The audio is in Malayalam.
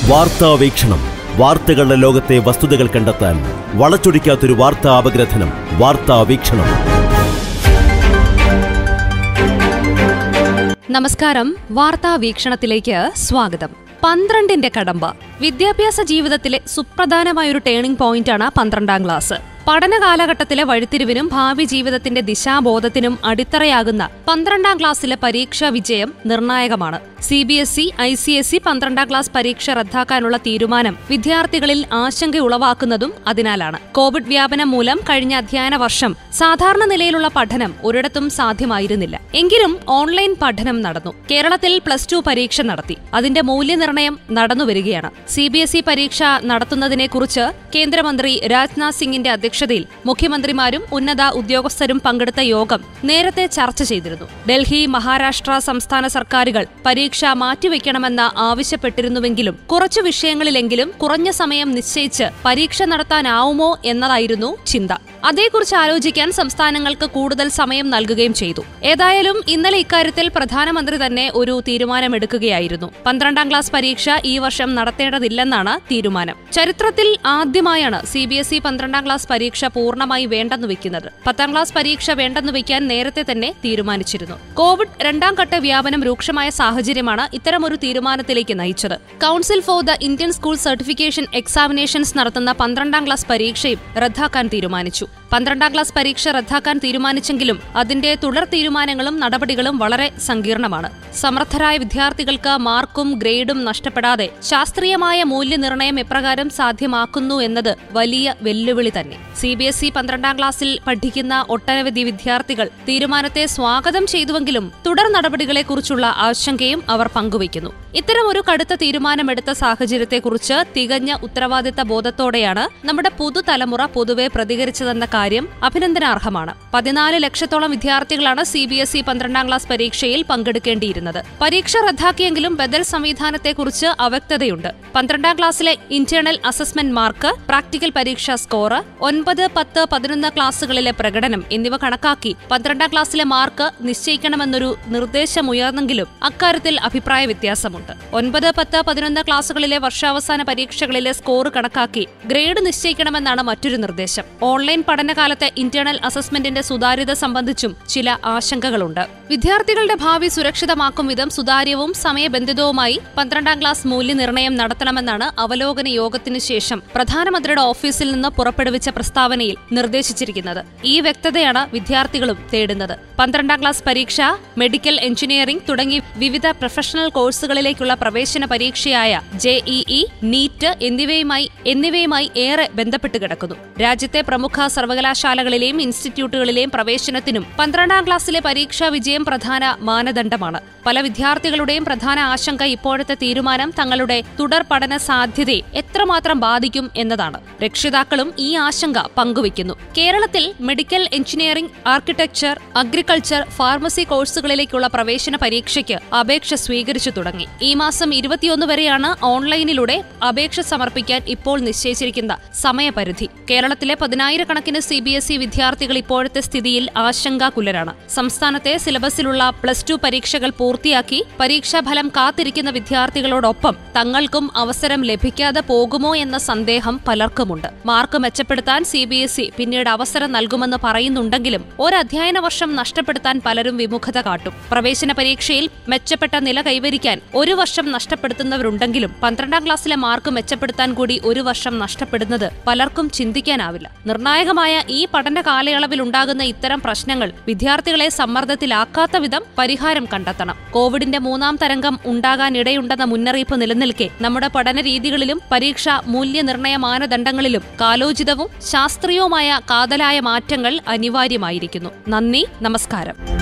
വാർത്താ വീക്ഷണം വാർത്തകളുടെ ലോകത്തെ വസ്തുതകൾ കണ്ടെത്താൻ വളച്ചൊടിക്കാത്തൊരു വാർത്താ അപഗ്രഥനം വാർത്താ വീക്ഷണം നമസ്കാരം വാർത്താ വീക്ഷണത്തിലേക്ക് സ്വാഗതം പന്ത്രണ്ടിന്റെ കടമ്പ വിദ്യാഭ്യാസ ജീവിതത്തിലെ സുപ്രധാനമായൊരു ടേണിംഗ് പോയിന്റാണ് പന്ത്രണ്ടാം ക്ലാസ് പഠന കാലഘട്ടത്തിലെ വഴിത്തിരിവിനും ഭാവി ജീവിതത്തിന്റെ ദിശാബോധത്തിനും അടിത്തറയാകുന്ന പന്ത്രണ്ടാം ക്ലാസ്സിലെ പരീക്ഷാ വിജയം നിർണായകമാണ് C B S E I C S E പന്ത്രണ്ടാം ക്ലാസ് പരീക്ഷ റദ്ദാക്കാനുള്ള തീരുമാനം വിദ്യാർത്ഥികളിൽ ആശങ്ക ഉളവാക്കുന്നതും അതിനാലാണ് കോവിഡ് വ്യാപനം മൂലം കഴിഞ്ഞ അധ്യയന വർഷം സാധാരണ നിലയിലുള്ള പഠനം ഒരിടത്തും സാധ്യമായിരുന്നില്ല എങ്കിലും ഓൺലൈൻ പഠനം നടന്നു കേരളത്തിൽ പ്ലസ് ടു പരീക്ഷ നടത്തി അതിന്റെ മൂല്യനിർണ്ണയം നടന്നുവരികയാണ് സി ബി എസ് ഇ പരീക്ഷ നടത്തുന്നതിനെക്കുറിച്ച് കേന്ദ്രമന്ത്രി രാജ്നാഥ് സിംഗിന്റെ അധ്യക്ഷതയിൽ മുഖ്യമന്ത്രിമാരും ഉന്നത ഉദ്യോഗസ്ഥരും പങ്കെടുത്ത യോഗം നേരത്തെ ചർച്ച ചെയ്തിരുന്നു ഡൽഹി മഹാരാഷ്ട്ര സംസ്ഥാന സർക്കാരുകൾ പരീക്ഷ മാറ്റിവെക്കണമെന്ന് ആവശ്യപ്പെട്ടിരുന്നുവെങ്കിലും കുറച്ചു വിഷയങ്ങളിലെങ്കിലും കുറഞ്ഞ സമയം നിശ്ചയിച്ച് പരീക്ഷ നടത്താനാവുമോ എന്നതായിരുന്നു ചിന്ത അതേക്കുറിച്ച് ആലോചിക്കാൻ സംസ്ഥാനങ്ങൾക്ക് കൂടുതൽ സമയം നൽകുകയും ചെയ്തു ഏതായാലും ഇന്നലെ ഇക്കാര്യത്തിൽ പ്രധാനമന്ത്രി തന്നെ ഒരു തീരുമാനമെടുക്കുകയായിരുന്നു പന്ത്രണ്ടാം ക്ലാസ് പരീക്ഷ ഈ വർഷം നടത്തേണ്ടതില്ലെന്നാണ് തീരുമാനം ചരിത്രത്തിൽ ആദ്യമായാണ് സി ബി എസ് ഇ പന്ത്രണ്ടാം ക്ലാസ് പരീക്ഷ പൂർണ്ണമായി വേണ്ടെന്ന് വെക്കുന്നത് പത്താം ക്ലാസ് പരീക്ഷ വേണ്ടെന്ന് വെക്കാൻ നേരത്തെ തന്നെ തീരുമാനിച്ചിരുന്നു കോവിഡ് രണ്ടാം ഘട്ട വ്യാപനം രൂക്ഷമായ സാഹചര്യമാണ് ഇത്തരമൊരു തീരുമാനത്തിലേക്ക് നയിച്ചത് Council for the Indian School Certification Examinations നടത്തുന്ന പന്ത്രണ്ടാം ക്ലാസ് പരീക്ഷയും റദ്ദാക്കാൻ തീരുമാനിച്ചു പന്ത്രണ്ടാം ക്ലാസ് പരീക്ഷ റദ്ദാക്കാൻ തീരുമാനിച്ചെങ്കിലും അതിന്റെ തുടർ തീരുമാനങ്ങളും നടപടികളും വളരെ സങ്കീർണമാണ് സമർത്ഥരായ വിദ്യാർത്ഥികൾക്ക് മാർക്കും ഗ്രേഡും നഷ്ടപ്പെടാതെ ശാസ്ത്രീയമായ മൂല്യനിർണ്ണയം എപ്രകാരം സാധ്യമാക്കുന്നു എന്നത് വലിയ വെല്ലുവിളി തന്നെ സി ബി എസ് ഇ പന്ത്രണ്ടാം ക്ലാസ്സിൽ പഠിക്കുന്ന ഒട്ടനവധി വിദ്യാർത്ഥികൾ തീരുമാനത്തെ സ്വാഗതം ചെയ്തുവെങ്കിലും തുടർ നടപടികളെക്കുറിച്ചുള്ള ആശങ്കയും അവർ പങ്കുവയ്ക്കുന്നു ഇത്തരം ഒരു കടുത്ത തീരുമാനമെടുത്ത സാഹചര്യത്തെക്കുറിച്ച് തികഞ്ഞ ഉത്തരവാദിത്ത ബോധത്തോടെയാണ് നമ്മുടെ പുതുതലമുറ പൊതുവെ പ്രതികരിച്ചതെന്ന കാര്യം അഭിനന്ദനാർഹമാണ് പതിനാല് ലക്ഷത്തോളം വിദ്യാർത്ഥികളാണ് സി ബി എസ് ഇ പന്ത്രണ്ടാം ക്ലാസ് പരീക്ഷയിൽ പങ്കെടുക്കേണ്ടിയിരുന്നത് പരീക്ഷ റദ്ദാക്കിയെങ്കിലും ബദൽ സംവിധാനത്തെക്കുറിച്ച് അവ്യക്തതയുണ്ട് പന്ത്രണ്ടാം ക്ലാസ്സിലെ ഇന്റേണൽ അസസ്മെന്റ് മാർക്ക് പ്രാക്ടിക്കൽ പരീക്ഷാ സ്കോർ ഒൻപത് പത്ത് പതിനൊന്ന് ക്ലാസുകളിലെ പ്രകടനം എന്നിവ കണക്കാക്കി പന്ത്രണ്ടാം ക്ലാസ്സിലെ മാർക്ക് നിശ്ചയിക്കണമെന്നൊരു നിർദ്ദേശമുയർന്നെങ്കിലും അക്കാര്യത്തിൽ അഭിപ്രായ വ്യത്യാസമുണ്ട് ഒൻപത് പത്ത് പതിനൊന്ന് ക്ലാസുകളിലെ വർഷാവസാന പരീക്ഷകളിലെ സ്കോർ കണക്കാക്കി ഗ്രേഡ് നിശ്ചയിക്കണമെന്നാണ് മറ്റൊരു നിർദ്ദേശം ഓൺലൈൻ പഠനകാലത്തെ ഇന്റേണൽ അസസ്മെന്റിന്റെ സുതാര്യത സംബന്ധിച്ചും ചില ആശങ്കകളുണ്ട് വിദ്യാർത്ഥികളുടെ ഭാവി സുരക്ഷിതമാക്കും വിധം സുതാര്യവും സമയബന്ധിതവുമായി പന്ത്രണ്ടാം ക്ലാസ് മൂല്യനിർണ്ണയം നടത്തണമെന്നാണ് അവലോകന യോഗത്തിനു ശേഷം പ്രധാനമന്ത്രിയുടെ ഓഫീസിൽ നിന്ന് പുറപ്പെടുവിച്ച പ്രസ്താവനയിൽ നിർദ്ദേശിച്ചിരിക്കുന്നത് ഈ വ്യക്തതയാണ് വിദ്യാർത്ഥികളും തേടുന്നത് പന്ത്രണ്ടാം ക്ലാസ് പരീക്ഷ മെഡിക്കൽ എഞ്ചിനീയറിംഗ് തുടങ്ങി വിവിധ പ്രൊഫഷണൽ കോഴ്സുകളിലേക്കുള്ള പ്രവേശന പരീക്ഷയായ ജെഇഇ നീറ്റ് എന്നിവയുമായി എന്നിവയുമായി ഏറെ ബന്ധപ്പെട്ട് കിടക്കുന്നു രാജ്യത്തെ പ്രമുഖ സർവകലാശാലകളിലെയും ഇൻസ്റ്റിറ്റ്യൂട്ടുകളിലെയും പ്രവേശനത്തിനും പന്ത്രണ്ടാം ക്ലാസ്സിലെ പരീക്ഷാ വിജയം പ്രധാന മാനദണ്ഡമാണ് പല വിദ്യാർത്ഥികളുടെയും പ്രധാന ആശങ്ക ഇപ്പോഴത്തെ തീരുമാനം തങ്ങളുടെ തുടർ പഠന സാധ്യതയെ എത്രമാത്രം ബാധിക്കും എന്നതാണ് രക്ഷിതാക്കളും ഈ ആശങ്ക പങ്കുവയ്ക്കുന്നു കേരളത്തിൽ medical engineering architecture agriculture pharmacy കോഴ്സുകളിലേക്കുള്ള പ്രവേശന പരീക്ഷയ്ക്ക് അപേക്ഷ സ്വീകരിച്ചു തുടങ്ങി ഈ മാസം ഇരുപത്തിയൊന്ന് വരെയാണ് ഓൺലൈനിലൂടെ അപേക്ഷ സമർപ്പിക്കാൻ ഇപ്പോൾ നിശ്ചയിച്ചിരിക്കുന്ന സമയപരിധി കേരളത്തിലെ പതിനായിരക്കണക്കിന് സി ബി എസ് ഇ വിദ്യാർത്ഥികൾ ഇപ്പോഴത്തെ സ്ഥിതിയിൽ ആശങ്കാകുലരാണ് സംസ്ഥാനത്തെ സിലബസിലുള്ള പ്ലസ് ടു പരീക്ഷകൾ പൂർത്തിയാക്കി പരീക്ഷാഫലം കാത്തിരിക്കുന്ന വിദ്യാർത്ഥികളോടൊപ്പം തങ്ങൾക്കും അവസരം ലഭിക്കാതെ പോകുമോ എന്ന സന്ദേഹം പലർക്കുമുണ്ട് മാർക്ക് മെച്ചപ്പെടുത്താൻ സി ബി എസ് ഇ പിന്നീട് അവസരം നൽകുമെന്ന് പറയുന്നുണ്ടെങ്കിലും ഒരു അധ്യയന വർഷം നഷ്ടപ്പെടുത്താൻ പലരും വിമുഖത കാട്ടും പ്രവേശന പരീക്ഷയിൽ മെച്ചപ്പെട്ട നില കൈവരിക്കാൻ ഒരു വർഷം നഷ്ടപ്പെടുത്തുന്നവരുണ്ടെങ്കിലും പന്ത്രണ്ടാം ക്ലാസ്സിലെ മാർക്ക് മെച്ചപ്പെടുത്താൻ കൂടി ഒരു വർഷം നഷ്ടപ്പെടുന്നത് പലർക്കും ചിന്തിക്കാനാവില്ല നിർണായകമായ ഈ പഠന കാലയളവിൽ ഉണ്ടാകുന്ന ഇത്തരം പ്രശ്നങ്ങൾ വിദ്യാർത്ഥികളെ സമ്മർദ്ദത്തിലാക്കാത്ത വിധം പരിഹാരം കണ്ടെത്തണം കോവിഡിന്റെ മൂന്നാം തരംഗം ഉണ്ടാകാനിടയുണ്ടെന്ന മുന്നറിയിപ്പ് നിലനിൽക്കെ നമ്മുടെ പഠന രീതികളിലും പരീക്ഷാ മൂല്യനിർണയ മാനദണ്ഡങ്ങളിലും കാലോചിതവും ശാസ്ത്രീയവുമായ കാതലായ മാറ്റങ്ങൾ അനിവാര്യമായിരിക്കുന്നു നന്ദി നമസ്കാരം